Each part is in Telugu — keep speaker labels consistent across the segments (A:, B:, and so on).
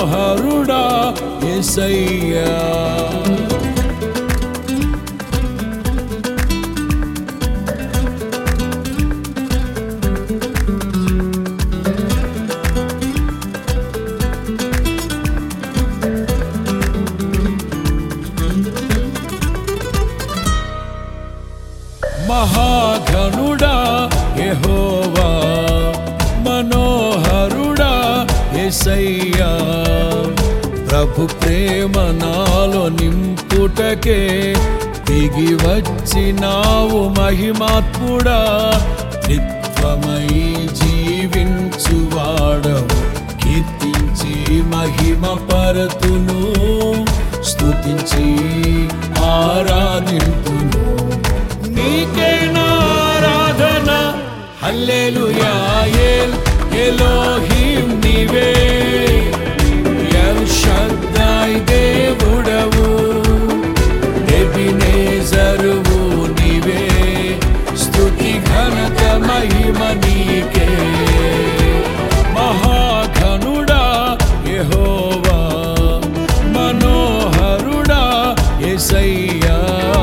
A: మనోహరుడా ఎసయ్యా మహాఘనుడా యెహోవా మనోహరుడా ఎసయ్యా ప్రభు ప్రేమ నాలో నింపుటకే దిగి వచ్చినావు మహిమాత్ముడా త్రిత్వమై జీవించువాడవు కీర్తించి మహిమ పరతును స్తుతించి ఆరాధింతును నీకే నారాధన హల్లెలూయా ఎల్ ఎలోహిం నీవే ఎల్ షద్దాయ్ దేవుడవు ఎబినేజరువు నీవే స్తుతి ఘనత మహిమ నీకే మహాఘనుడా యెహోవా మనోహరుడా యేసయ్యా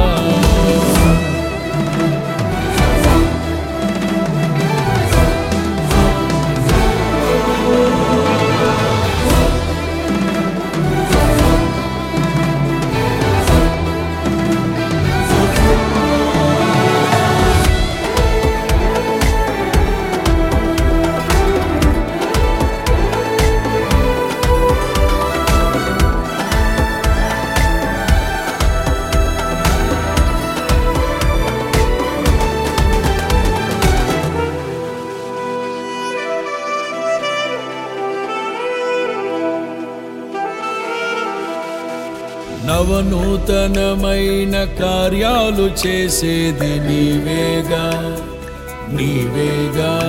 A: నవనూతనమైన కార్యాలు చేసేది నీవేగా నీవేగా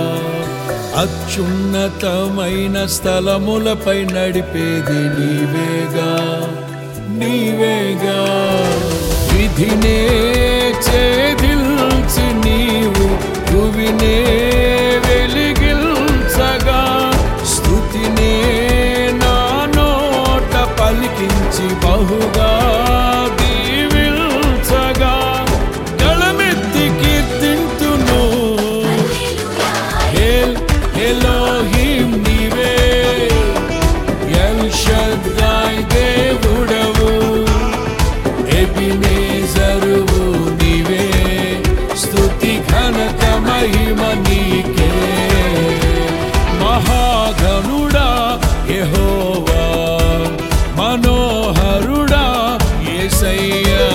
A: అత్యున్నతమైన స్థలములపై నడిపేది నీవేగా నీవేగా విధినే ఛేదిల్చి నీవు భువినే వెలిగిల్చగా స్తుతినే నా నోట పలికించి బహుగా దీవిల్చగా గళమెత్తి కీర్తింతును ఎల్ ఎలోహిం నీవే ఎల్ షద్దాయ్ దేవుడవు ఎబినేజరువు నీవే స్తుతి ఘనత మహిమ నీకే మహాఘనుడా యెహోవా మనోహరుడా యేసయ్యా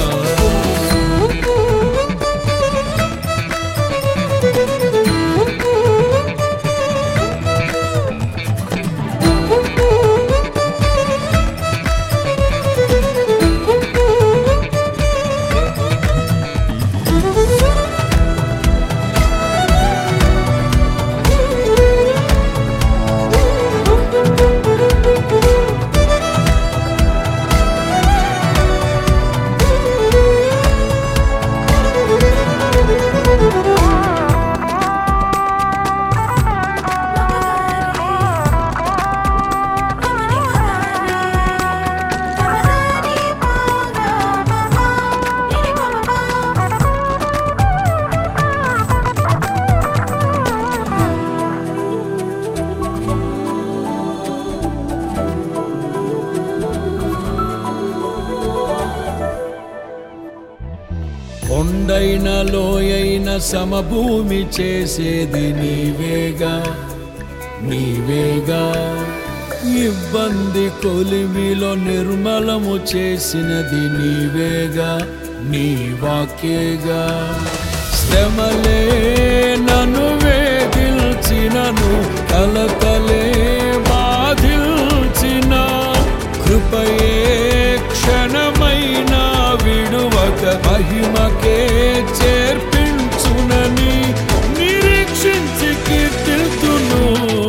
A: కొండైన లోయైన సమభూమి చేసేది నీవేగా నీవేగా ఇబ్బంది కొలిమిలో నిర్మలము చేసినది నీవేగా నీ వాక్యేగా శ్రమలే నన్ను వేధిల్చినను కలతలే బాధిల్చిన కృపయే క్షణమైన విడువక మహిమకే చేర్పించునని నిరీక్షించి కీర్తిల్తును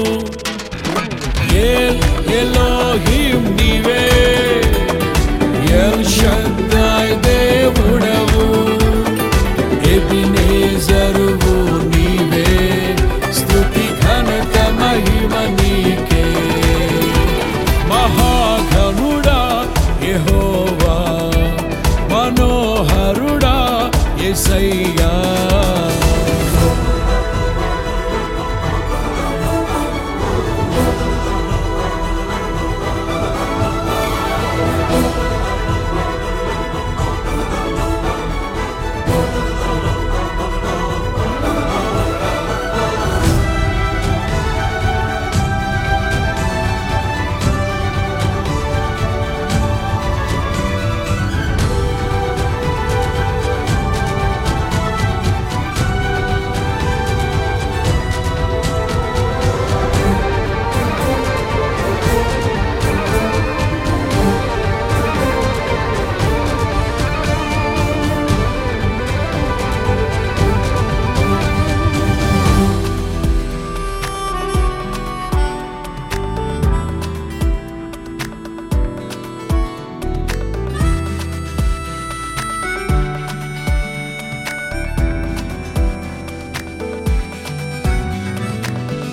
A: ఎల్ ఎలోహిం నీవే ఎల్ షద్దాయ్ దేవుడవు ఎబినేజరువు నీవే స్తుతి ఘనత మహిమ నీకే మహా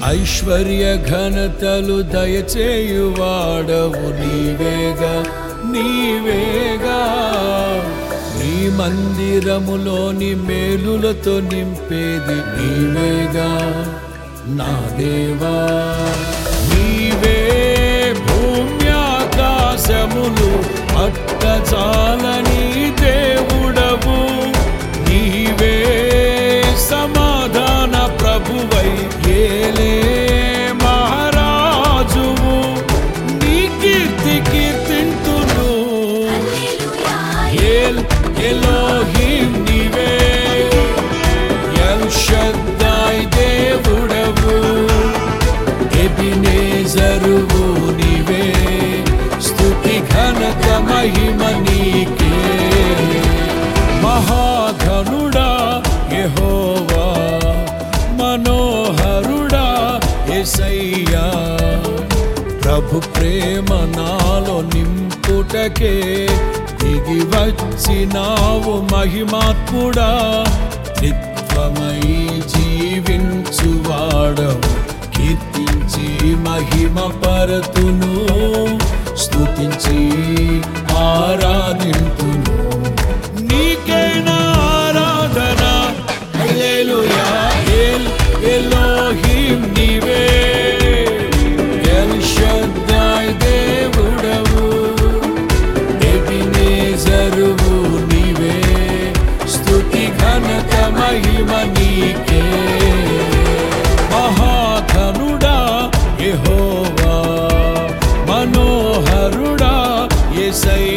A: ఐశ్వర్య ఘనతలు దయచేయువాడవు నీవేగా నీవేగా నీ మందిరములోని మేలులతో నింపేది నీవేగా నా దేవా నీవే భూమ్యాకాశములు అట్టచాలని దేవుడవు నీవే సమాధాన ప్రభువై ఏలే మహారాజువు నీ కీర్తి కీర్తింతును ఎల్ ఎలోహిం నీవే ఎల్ షద్దాయ్ దేవుడవు ఎబినేజరువు నీవే స్తుతి ఘనత మహిమ నీకే మహాఘనుడా యెహోవా మనోహరుడా ఎసయ్యా ప్రభు ప్రేమ నాలో నింపుటకే దిగి వచ్చినావు మహిమాత్ముడా త్రిత్వమై జీవించువాడవు కీర్తించి మహిమ పరతును స్తుతించి ఆరాధింతును నీకేనా ఆరాధన హల్లెలూయా ఎల్ ఎలోహిం నీవే ఎల్ షద్దాయ్ దేవుడవు ఎబినేజరువు నీవే స్తుతి ఘనత మహిమ నీకే మహాఘనుడా యెహోవా మనోహరుడా యేసయ్యా